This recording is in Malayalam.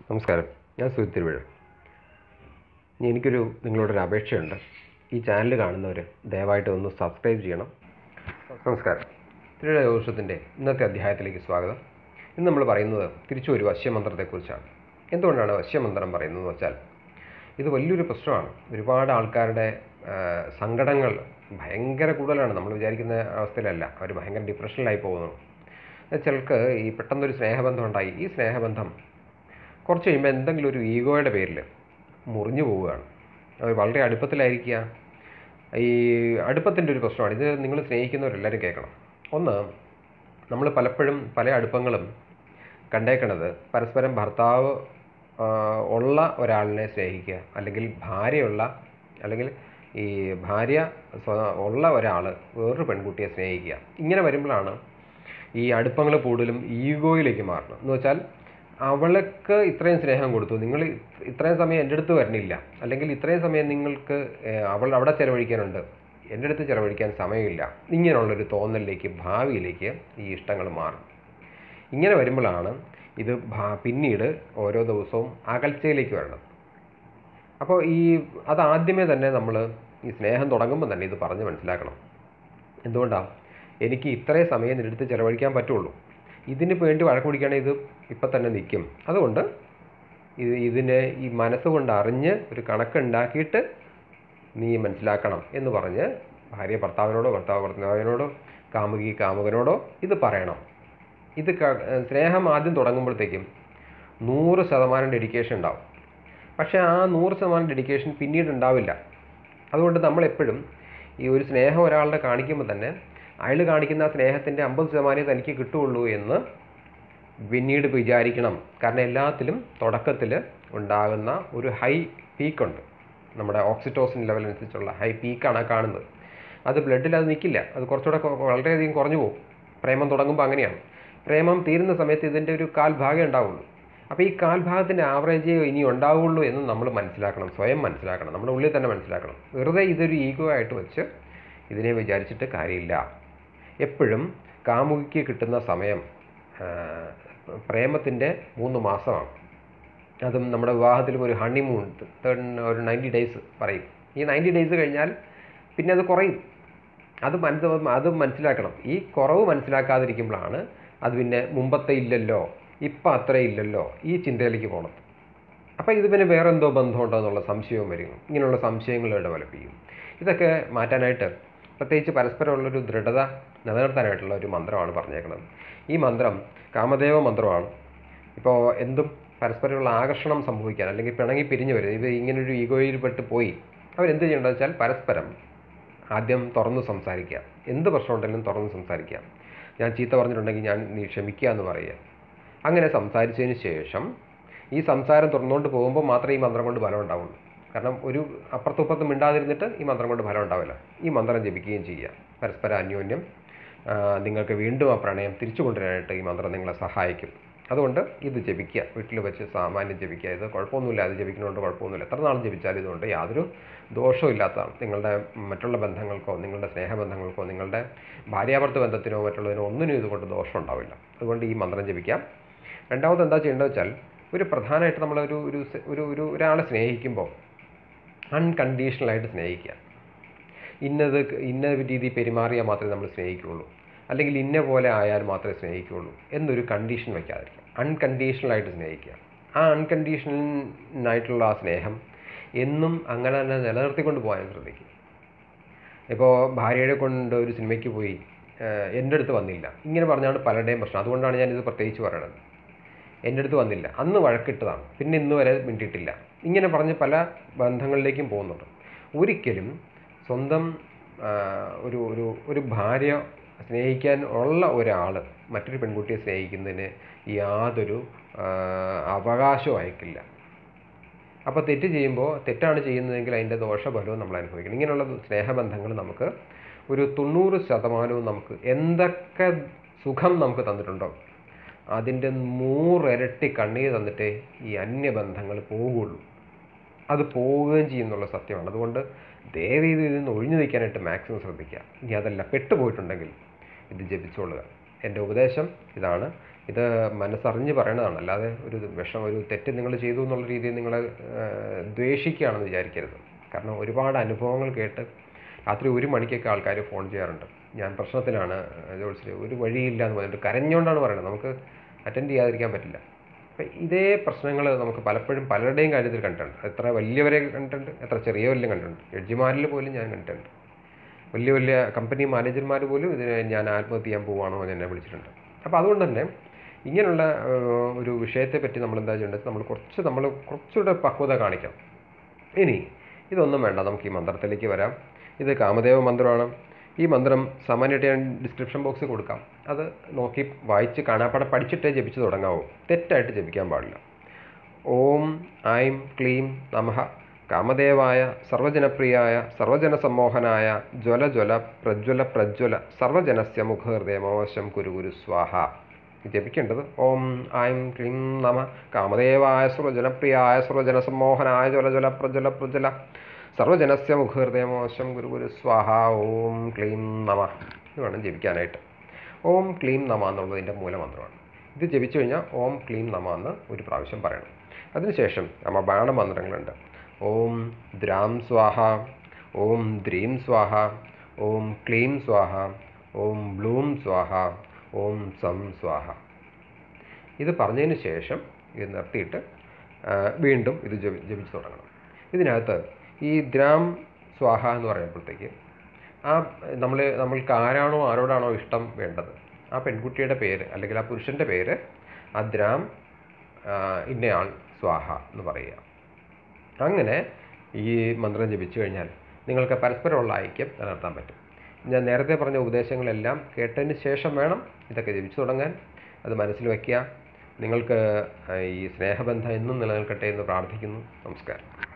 നമസ്കാരം ഞാൻ സുജിത് തിരുവഴ ഇനി എനിക്കൊരു നിങ്ങളോടൊരു അപേക്ഷയുണ്ട് ഈ ചാനൽ കാണുന്നവർ ദയവായിട്ട് ഒന്ന് സബ്സ്ക്രൈബ് ചെയ്യണം നമസ്കാരം തിരുവഴ ജ്യോതിഷത്തിൻ്റെ ഇന്നത്തെ അധ്യായത്തിലേക്ക് സ്വാഗതം ഇന്ന് നമ്മൾ പറയുന്നത് തിരിച്ചു ഒരു വശ്യമന്ത്രത്തെക്കുറിച്ചാണ് എന്തുകൊണ്ടാണ് വശ്യമന്ത്രം പറയുന്നതെന്ന് വെച്ചാൽ ഇത് വലിയൊരു പ്രശ്നമാണ് ഒരുപാട് ആൾക്കാരുടെ ആ, സങ്കടങ്ങൾ ഭയങ്കര കൂടുതലാണ് നമ്മൾ വിചാരിക്കുന്ന അവസ്ഥയിലല്ല അവർ ഭയങ്കര ഡിപ്രഷനിലായി പോകുന്നു ചിലർക്ക് ഈ പെട്ടെന്നൊരു സ്നേഹബന്ധം ഉണ്ടായി ഈ സ്നേഹബന്ധം കുറച്ച് കഴിയുമ്പോൾ എന്തെങ്കിലും ഒരു ഈഗോയുടെ പേരിൽ മുറിഞ്ഞു പോവുകയാണ് അവർ വളരെ അടുപ്പത്തിലായിരിക്കുക ഈ അടുപ്പത്തിൻ്റെ ഒരു പ്രശ്നമാണ് ഇത് നിങ്ങൾ സ്നേഹിക്കുന്നവരെല്ലാവരും കേൾക്കണം ഒന്ന് നമ്മൾ പലപ്പോഴും പല അടുപ്പങ്ങളും കണ്ടേക്കണത് പരസ്പരം ഭർത്താവ് ആ, ഉള്ള ഒരാളിനെ സ്നേഹിക്കുക അല്ലെങ്കിൽ ഭാര്യയുള്ള അല്ലെങ്കിൽ ഈ ഭാര്യ സ്വ- ഉള്ള ഒരാൾ വേറൊരു പെൺകുട്ടിയെ സ്നേഹിക്കുക ഇങ്ങനെ വരുമ്പോഴാണ് ഈ അടുപ്പങ്ങൾ കൂടുതലും ഈഗോയിലേക്ക് മാറണം എന്ന് വെച്ചാൽ അവൾക്ക് ഇത്രയും സ്നേഹം കൊടുത്തു നിങ്ങൾ ഇത്രയും സമയം എൻ്റെ അടുത്ത് വരണില്ല അല്ലെങ്കിൽ ഇത്രയും സമയം നിങ്ങൾക്ക് ഏഹ്, അവൾ അവിടെ ചിലവഴിക്കാനുണ്ട് എൻ്റെ അടുത്ത് ചിലവഴിക്കാൻ സമയമില്ല ഇങ്ങനെയുള്ളൊരു തോന്നലിലേക്ക് ഭാവിയിലേക്ക് ഈ ഇഷ്ടങ്ങൾ മാറും ഇങ്ങനെ വരുമ്പോഴാണ് ഇത് ഭാ- പിന്നീട് ഓരോ ദിവസവും അകൽച്ചയിലേക്ക് വരണം അപ്പോൾ ഈ അത് ആദ്യമേ തന്നെ നമ്മൾ ഈ സ്നേഹം തുടങ്ങുമ്പോൾ തന്നെ ഇത് പറഞ്ഞ് മനസ്സിലാക്കണം എന്തുകൊണ്ടാണ് എനിക്ക് ഇത്രയും സമയം നിന്റെ അടുത്ത് ചിലവഴിക്കാൻ പറ്റുള്ളൂ ഇതിന് വേണ്ടി വഴക്ക് പിടിക്കുകയാണെങ്കിൽ ഇത് ഇപ്പം തന്നെ നിൽക്കും അതുകൊണ്ട് ഇത് ഇതിനെ ഈ മനസ്സുകൊണ്ട് അറിഞ്ഞ് ഒരു കണക്കുണ്ടാക്കിയിട്ട് നീ മനസ്സിലാക്കണം എന്ന് പറഞ്ഞ് ഭാര്യ ഭർത്താവിനോടോ ഭർത്താവ് ഭർത്താവിനോടോ കാമുകി കാമുകനോടോ ഇത് പറയണം ഇത് ക- സ്നേഹം ആദ്യം തുടങ്ങുമ്പോഴത്തേക്കും നൂറ് ശതമാനം ഡെഡിക്കേഷൻ ഉണ്ടാവും പക്ഷേ ആ നൂറ് ശതമാനം ഡെഡിക്കേഷൻ പിന്നീട് ഉണ്ടാവില്ല അതുകൊണ്ട് നമ്മളെപ്പോഴും ഈ ഒരു സ്നേഹം ഒരാളുടെ കാണിക്കുമ്പോൾ തന്നെ അയാൾ കാണിക്കുന്ന ആ സ്നേഹത്തിൻ്റെ അമ്പത് ശതമാനമേ തനിക്ക് കിട്ടുകയുള്ളൂ എന്ന് പിന്നീട് വിചാരിക്കണം കാരണം എല്ലാത്തിലും തുടക്കത്തിൽ ഉണ്ടാകുന്ന ഒരു ഹൈ പീക്കുണ്ട് നമ്മുടെ ഓക്സിറ്റോസിൻ ലെവൽ അനുസരിച്ചുള്ള ഹൈ പീക്കാണ് കാണുന്നത് അത് ബ്ലഡിൽ അത് നിൽക്കില്ല അത് കുറച്ചുകൂടെ കൊ- വളരെയധികം കുറഞ്ഞു പോകും പ്രേമം തുടങ്ങുമ്പോൾ അങ്ങനെയാണ് പ്രേമം തീരുന്ന സമയത്ത് ഇതിൻ്റെ ഒരു കാൽ ഭാഗമേ ഉണ്ടാവുള്ളൂ അപ്പോൾ ഈ കാൽഭാഗത്തിൻ്റെ ആവറേജ് ഇനി ഉണ്ടാവുള്ളൂ എന്ന് നമ്മൾ മനസ്സിലാക്കണം സ്വയം മനസ്സിലാക്കണം നമ്മുടെ ഉള്ളിൽ തന്നെ മനസ്സിലാക്കണം വെറുതെ ഇതൊരു ഈഗോ ആയിട്ട് വെച്ച് ഇതിനെ വിചാരിച്ചിട്ട് കാര്യമില്ല എപ്പോഴും കാമുകിക്ക് കിട്ടുന്ന സമയം പ്രേമത്തിൻ്റെ മൂന്ന് മാസമാണ് അതും നമ്മുടെ വിവാഹത്തിലും ഒരു ഹണിമൂൺ ഒരു നയൻറ്റി ഡേയ്സ് പറയും ഈ നയൻറ്റി ഡേയ്സ് കഴിഞ്ഞാൽ പിന്നെ അത് കുറയും അത് മനസ്സ് അത് മനസ്സിലാക്കണം ഈ കുറവ് മനസ്സിലാക്കാതിരിക്കുമ്പോഴാണ് അത് പിന്നെ മുമ്പത്തെ ഇല്ലല്ലോ ഇപ്പം അത്ര ഇല്ലല്ലോ ഈ ചിന്തയിലേക്ക് പോകണം അപ്പോൾ ഇത് പിന്നെ വേറെ എന്തോ ബന്ധമുണ്ടോ എന്നുള്ള സംശയവും വരും ഇങ്ങനെയുള്ള സംശയങ്ങൾ ഡെവലപ്പ് ചെയ്യും ഇതൊക്കെ മാറ്റാനായിട്ട് പ്രത്യേകിച്ച് പരസ്പരമുള്ളൊരു ദൃഢത നിലനിർത്താനായിട്ടുള്ള ഒരു മന്ത്രമാണ് പറഞ്ഞേക്കുന്നത് ഈ മന്ത്രം കാമദേവ മന്ത്രമാണ് ഇപ്പോൾ എന്തും പരസ്പരമുള്ള ആകർഷണം സംഭവിക്കാൻ അല്ലെങ്കിൽ പിണങ്ങി പിരിഞ്ഞു വരും ഇത് ഇങ്ങനൊരു ഈഗോയിൽ പെട്ട് പോയി അവരെന്ത് ചെയ്യേണ്ടത് വെച്ചാൽ പരസ്പരം ആദ്യം തുറന്ന് സംസാരിക്കുക എന്ത് പ്രശ്നമുണ്ടെങ്കിലും തുറന്ന് സംസാരിക്കുക ഞാൻ ചീത്ത പറഞ്ഞിട്ടുണ്ടെങ്കിൽ ഞാൻ നീ ക്ഷമിക്കുക എന്ന് പറയുക അങ്ങനെ സംസാരിച്ചതിന് ശേഷം ഈ സംസാരം തുറന്നുകൊണ്ട് പോകുമ്പോൾ മാത്രമേ ഈ മന്ത്രം കൊണ്ട് ഫലം ഉണ്ടാവുള്ളൂ കാരണം ഒരു അപ്പുറത്തും ഇപ്പുറത്തും മിണ്ടാതിരുന്നിട്ട് ഈ മന്ത്രം കൊണ്ട് ഫലം ഉണ്ടാവില്ല ഈ മന്ത്രം ജപിക്കുകയും ചെയ്യുക പരസ്പര അന്യോന്യം ആ, നിങ്ങൾക്ക് വീണ്ടും ആ പ്രണയം തിരിച്ചു കൊണ്ടുവരാനായിട്ട് ഈ മന്ത്രം നിങ്ങളെ സഹായിക്കും അതുകൊണ്ട് ഇത് ജപിക്കുക വീട്ടിൽ വെച്ച് സാമാന്യം ജപിക്കുക ഇത് കുഴപ്പമൊന്നുമില്ല അത് ജപിക്കുന്നതുകൊണ്ട് കുഴപ്പമൊന്നുമില്ല എത്ര നാളും ജപിച്ചാലും ഇതുകൊണ്ട് യാതൊരു ദോഷവും ഇല്ലാത്തതാണ് നിങ്ങളുടെ മറ്റുള്ള ബന്ധങ്ങൾക്കോ നിങ്ങളുടെ സ്നേഹബന്ധങ്ങൾക്കോ നിങ്ങളുടെ ഭാര്യാഭർത്ത ബന്ധത്തിനോ മറ്റുള്ളതിനോ ഒന്നിനും ഇതുകൊണ്ട് ദോഷം ഉണ്ടാവില്ല അതുകൊണ്ട് ഈ മന്ത്രം ജപിക്കാം രണ്ടാമത് എന്താ ചെയ്യേണ്ടത് വെച്ചാൽ ഒരു പ്രധാനമായിട്ട് നമ്മളൊരു ഒരു സ- ഒരു ഒരു ഒരാളെ സ്നേഹിക്കുമ്പോൾ അൺകണ്ടീഷണലായിട്ട് സ്നേഹിക്കുക ഇന്നത് ക- ഇന്ന രീതിയിൽ പെരുമാറിയാൽ മാത്രമേ നമ്മൾ സ്നേഹിക്കുകയുള്ളൂ അല്ലെങ്കിൽ ഇന്ന പോലെ ആയാൽ മാത്രമേ സ്നേഹിക്കുകയുള്ളൂ എന്നൊരു കണ്ടീഷൻ വയ്ക്കാതിരിക്കുക അൺകണ്ടീഷണലായിട്ട് സ്നേഹിക്കുക ആ അൺകണ്ടീഷണലായിട്ടുള്ള ആ സ്നേഹം എന്നും അങ്ങനെ തന്നെ നിലനിർത്തിക്കൊണ്ട് പോകാൻ ശ്രദ്ധിക്കുക ഇപ്പോൾ ഭാര്യയുടെ കൊണ്ട് ഒരു സിനിമയ്ക്ക് പോയി ഏഹ് എൻ്റെ അടുത്ത് വന്നില്ല ഇങ്ങനെ പറഞ്ഞാണ് പലരുടെയും പ്രശ്നം അതുകൊണ്ടാണ് ഞാനിത് പ്രത്യേകിച്ച് പറയണത് എൻ്റെ അടുത്ത് വന്നില്ല അന്ന് വഴക്കിട്ടതാണ് പിന്നെ ഇന്ന് വരെ മിണ്ടിയിട്ടില്ല ഇങ്ങനെ പറഞ്ഞ് പല ബന്ധങ്ങളിലേക്കും പോകുന്നുണ്ട് ഒരിക്കലും സ്വന്തം ആ, ഒരു ഒരു ഒരു ഭാര്യ സ്നേഹിക്കാൻ ഉള്ള ഒരാൾ മറ്റൊരു പെൺകുട്ടിയെ സ്നേഹിക്കുന്നതിന് യാതൊരു ആ, അവകാശവും അയക്കില്ല അപ്പോൾ തെറ്റ് ചെയ്യുമ്പോൾ തെറ്റാണ് ചെയ്യുന്നതെങ്കിൽ അതിൻ്റെ ദോഷഫലവും നമ്മൾ അനുഭവിക്കണം ഇങ്ങനെയുള്ള സ്നേഹബന്ധങ്ങൾ നമുക്ക് ഒരു തൊണ്ണൂറ് ശതമാനവും നമുക്ക് എന്തൊക്കെ സുഖം നമുക്ക് തന്നിട്ടുണ്ടോ അതിൻ്റെ നൂറിരട്ടി കണ്ണീർ തന്നിട്ടേ ഈ അന്യബന്ധങ്ങൾ പോകുള്ളൂ അത് പോവുകയും ചെയ്യുന്നുള്ള സത്യമാണ് അതുകൊണ്ട് ദയവ് ചെയ്ത് ഇതിൽ നിന്ന് ഒഴിഞ്ഞു നിൽക്കാനായിട്ട് മാക്സിമം ശ്രദ്ധിക്കുക ഇനി അതല്ല പെട്ടുപോയിട്ടുണ്ടെങ്കിൽ ഇത് ജപിച്ചോളുക എൻ്റെ ഉപദേശം ഇതാണ് ഇത് മനസ്സറിഞ്ഞ് പറയണതാണ് അല്ലാതെ ഒരു വിഷം ഒരു തെറ്റ് നിങ്ങൾ ചെയ്തു എന്നുള്ള രീതിയിൽ നിങ്ങൾ ദ്വേഷിക്കുകയാണെന്ന് വിചാരിക്കരുത് കാരണം ഒരുപാട് അനുഭവങ്ങൾ കേട്ട് രാത്രി ഒരു മണിക്കൊക്കെ ആൾക്കാർ ഫോൺ ചെയ്യാറുണ്ട് ഞാൻ പ്രശ്നത്തിലാണ് ജോത്സ്യ ഒരു വഴിയില്ല എന്ന് പറഞ്ഞിട്ട് കരഞ്ഞുകൊണ്ടാണ് പറയുന്നത് നമുക്ക് അറ്റൻഡ് ചെയ്യാതിരിക്കാൻ പറ്റില്ല അപ്പം ഇതേ പ്രശ്നങ്ങൾ നമുക്ക് പലപ്പോഴും പലരുടെയും കാര്യത്തിൽ കണ്ടിട്ടുണ്ട് എത്ര വലിയവരെ കണ്ടിട്ടുണ്ട് എത്ര ചെറിയവരിലും കണ്ടിട്ടുണ്ട് ജഡ്ജിമാരിൽ പോലും ഞാൻ കണ്ടിട്ടുണ്ട് വലിയ വലിയ കമ്പനി മാനേജർമാർ പോലും ഇതിന് ഞാൻ ആത്മഹത്യ ചെയ്യാൻ പോവുകയാണോ എന്ന് എന്നെ വിളിച്ചിട്ടുണ്ട് അപ്പോൾ അതുകൊണ്ട് തന്നെ ഇങ്ങനെയുള്ള ഏഹ്, ഒരു വിഷയത്തെ പറ്റി നമ്മൾ എന്താ ചെയ്യേണ്ടത് നമ്മൾ കുറച്ച് നമ്മൾ കുറച്ചുകൂടെ പക്വത കാണിക്കണം ഇനി ഇതൊന്നും വേണ്ട നമുക്ക് ഈ മന്ത്രത്തിലേക്ക് വരാം ഇത് കാമദേവ മന്ത്രമാണ് ഈ മന്ത്രം സാമാന്യമായിട്ട് ഞാൻ ഡിസ്ക്രിപ്ഷൻ ബോക്സിൽ കൊടുക്കാം അത് നോക്കി വായിച്ച് കാണാപ്പാടെ പഠിച്ചിട്ടേ ജപിച്ച് തുടങ്ങാവൂ തെറ്റായിട്ട് ജപിക്കാൻ പാടില്ല ഓം ഐം ക്ലീം നമഃ കാമദേവായ സർവജനപ്രിയായ സർവജനസമ്മോഹനായ ജ്വല ജ്വല പ്രജ്വല പ്രജ്വല സർവജനസ്യ മുഖഹൃദയമോശം കുരു കുരു സ്വാഹ ജപിക്കേണ്ടത് ഓം ഐം ക്ലീം നമ കാമദേവായ സർവജനപ്രിയായ സർവജനസമ്മോഹനായ ജ്വല ജ്വല പ്രജ്വല പ്രജ്വല സർവജനസ്യ മുഖഹൃദയമോശം ഗുരു ഗുരു സ്വാഹ ഓം ക്ലീം നമ ഇത് വേണം ജപിക്കാനായിട്ട് ഓം ക്ലീം നമ എന്നുള്ളതിൻ്റെ മൂലമന്ത്രമാണ് ഇത് ജപിച്ചു കഴിഞ്ഞാൽ ഓം ക്ലീം നമ എന്ന് ഒരു പ്രാവശ്യം പറയണം അതിനുശേഷം നമ്മ ബാണമന്ത്രങ്ങളുണ്ട് ഓം ദ്രാം സ്വാഹ ഓം ദ്രീം സ്വാഹ ഓം ക്ലീം സ്വാഹ ഓം ബ്ലൂം സ്വാഹ ഓം സം സ്വാഹ ഇത് പറഞ്ഞതിന് ശേഷം ഇത് നിർത്തിയിട്ട് ആ, വീണ്ടും ഇത് ജപി ജപിച്ച് തുടങ്ങണം ഇതിനകത്ത് ഈ ദ്രാം സ്വാഹ എന്ന് പറയുമ്പോഴത്തേക്ക് ആ നമ്മൾ നമ്മൾക്ക് ആരാണോ ആരോടാണോ ഇഷ്ടം വേണ്ടത് ആ പെൺകുട്ടിയുടെ പേര് അല്ലെങ്കിൽ ആ പുരുഷൻ്റെ പേര് ആ ദ്രാം ആ, ഇന്നയാൾ സ്വാഹ എന്ന് പറയുക അങ്ങനെ ഈ മന്ത്രം ജപിച്ചു കഴിഞ്ഞാൽ നിങ്ങൾക്ക് പരസ്പരമുള്ള ഐക്യം നിലനിർത്താൻ പറ്റും ഞാൻ നേരത്തെ പറഞ്ഞ ഉപദേശങ്ങളെല്ലാം കേട്ടതിന് ശേഷം വേണം ഇതൊക്കെ ജപിച്ചു തുടങ്ങാൻ അത് മനസ്സിൽ വയ്ക്കുക നിങ്ങൾക്ക് ആ, ഈ സ്നേഹബന്ധം എന്നും നിലനിൽക്കട്ടെ എന്ന് പ്രാർത്ഥിക്കുന്നു നമസ്കാരം